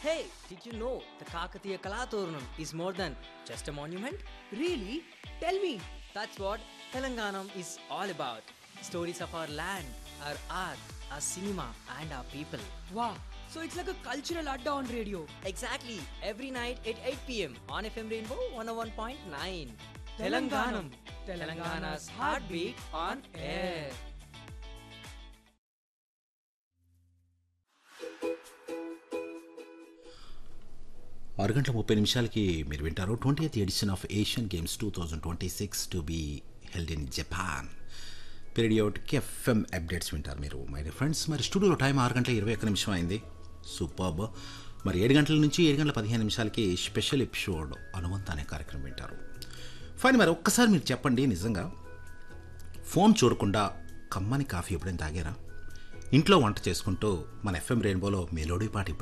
Hey, did you know the Kakatiya Kalaturnam is more than just a monument? Really? Tell me. That's what Telanganam is all about. Stories of our land, our art, our cinema, and our people. Wow. So it's like a cultural adda on radio. Exactly, every night at 8 pm on FM Rainbow 101.9. Telanganam. Telangana's heartbeat on air. ఆరు గంటల ముప్పై నిమిషాలకి మీరు వింటారు twenty eighth edition of Asian games two thousand twenty six to be held in Japan పీరియడ్కి FM updates వింటారు మీరు my dear friends మరి స్టూడియోలో టైం ఆరు గంటల ఇరవై ఒక్క నిమిషం అయింది సూపర్బ్ మరి ఏడు గంటల నుంచి ఏడు గంటల పదిహేను నిమిషాలకి స్పెషల్ ఎపిసోడ్ అనువంత అనే కార్యక్రమం వింటారు ఫైన్ మరి ఒక్కసారి మీరు చెప్పండి నిజంగా ఫోన్ చూడకుండా కమ్మని కాఫీ ఎప్పుడైనా తాగారా ఇంట్లో వంట చేసుకుంటూ మన ఎఫ్ఎం రెయిన్బోలో మెలోడీ పాట